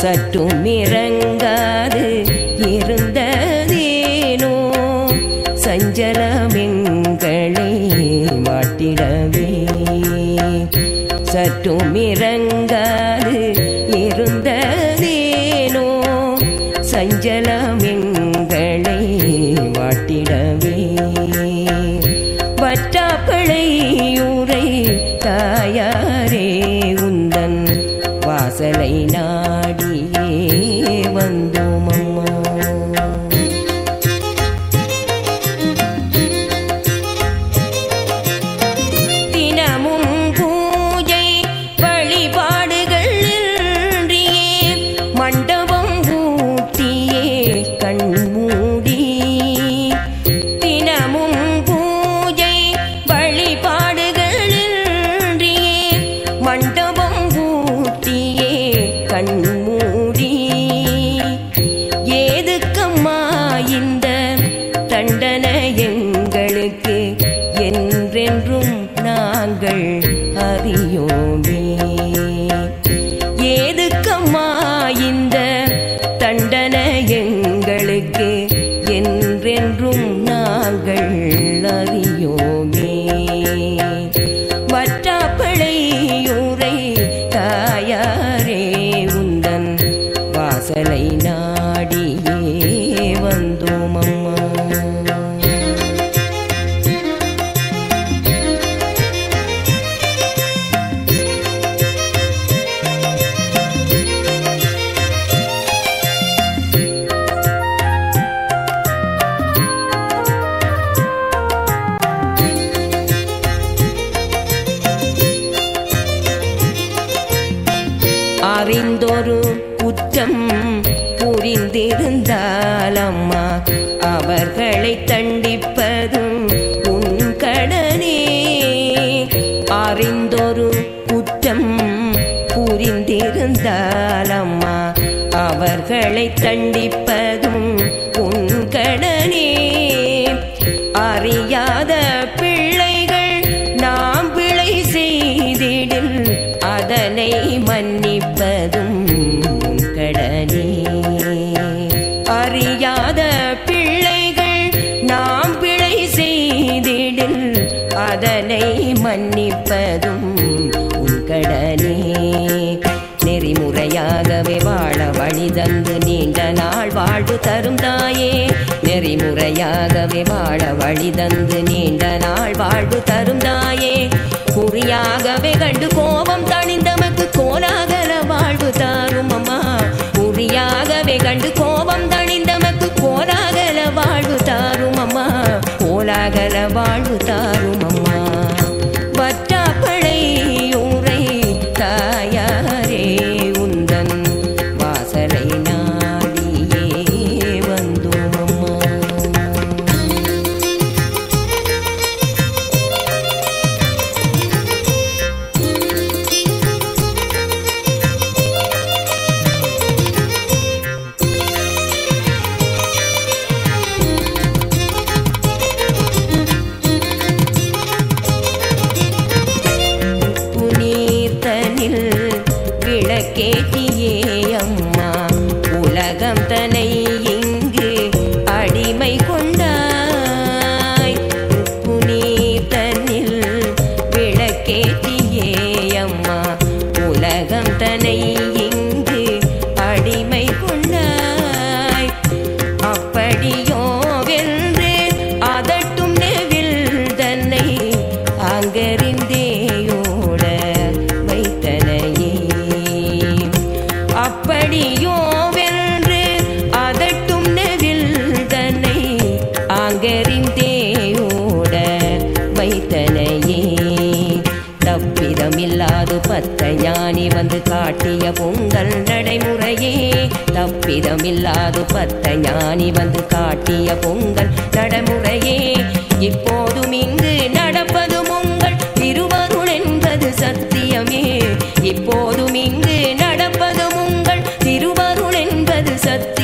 சற்றும் இறங்காது இருந்ததேனோ சஞ்சலமெங்களை மாட்டிடவே சற்றும் இறங்காது இருந்ததேனோ சஞ்சலமெங்களை மாட்டிடவே வற்றாப்பளை உரை தாயாரே உந்தன் வாசலை நாடியே வந்தோம் அம்மா தினமும் பூஜை வழிபாடுகள் இன்றியே மண்டபம் ஊட்டியே கண்மூடி தினமும் பூஜை வழிபாடுகள் இன்றியே மண்டபம் ஊட்டியே கண்மூடி ஏதுக்கம்மா இந்த தண்டனை எங்களுக்கு என்றென்றும் நாங்கள் அறியோமே ஏதுக்கம்மா இந்த தண்டனை எங்களுக்கு என்றென்றும் நாங்கள் அறியோமே வற்றாப்பளையூரை தாயாரே உந்தன் வாசலை நாடியே வந்தோம் அம்மா அறிந்தொரு குற்றம் புரிந்திருந்தால் அம்மா அவர்களை தண்டிப்பதும் உன் கடனே அறிந்தொரு குற்றம் புரிந்திருந்தால் அம்மா அவர்களை தண்டிப்பதும் உன் கடனே அறியாத பிள்ளைகள் நாம் பிழை செய்திடில் அதனை மன்னிப்பதும் உன் கடனே அறியாத பிள்ளைகள் நாம் பிழை செய்திடில் அதனை மன்னிப்பதும் உன் கடனே நெறிமுறையாகவே வாழ வழி தந்து நீண்ட நாள் வாழ்வு தரும் தாயே நெறிமுறையாகவே வாழ வழி தந்து நீண்ட நாள் வாழ்வு தரும் தாயே குறியாகவே கண்டு கோபம் தணிந்தமக்கு கோலாகல வாழ்வு தாரும் அம்மா குறியாகவே கண்டு கோபம் தணிந்தமக்கு கோலாகல வாழ்வு தாரும் அம்மா கோலாகல வாழ்வு தாரும் அம்மா வற்றாப்பளை ஊரை தாயாரே உந்தன் வாசலை நாடியே வந்தோம் அம்மா புனீர்த்தனில் விளக்கேற்றியே அம்மா உலகம் தனை இங்கு அடிமை கொண்டாய் புனீர்த்தனில் விளக்கேற்றியே அம்மா உலகம் தனை இங்கு அடிமை கொண்டாய் அப்படியோ வென்று அதட்டும் நெவில் தன்னை அங்கறிந்தேயோட வைத்தனையே அப்படியோ வென்று அதட்டும் நெவில் தன்னை அங்கறிந்தேயோட வைத்தனையே தப்பிதமில்லாது பத்த ஞானி வந்து காட்டிய பொங்கல் நடைமுறையே தப்பிதமில்லாது பத்த ஞானி வந்து காட்டிய பொங்கல் நடைமுறையே இப்போதும் இங்கு நடப்பதும் உங்கள் திருவருள் என்பது சத்தியமே இப்போதும் இங்கு நடப்பதும் உங்கள் திருவருள் என்பது சத்தியம்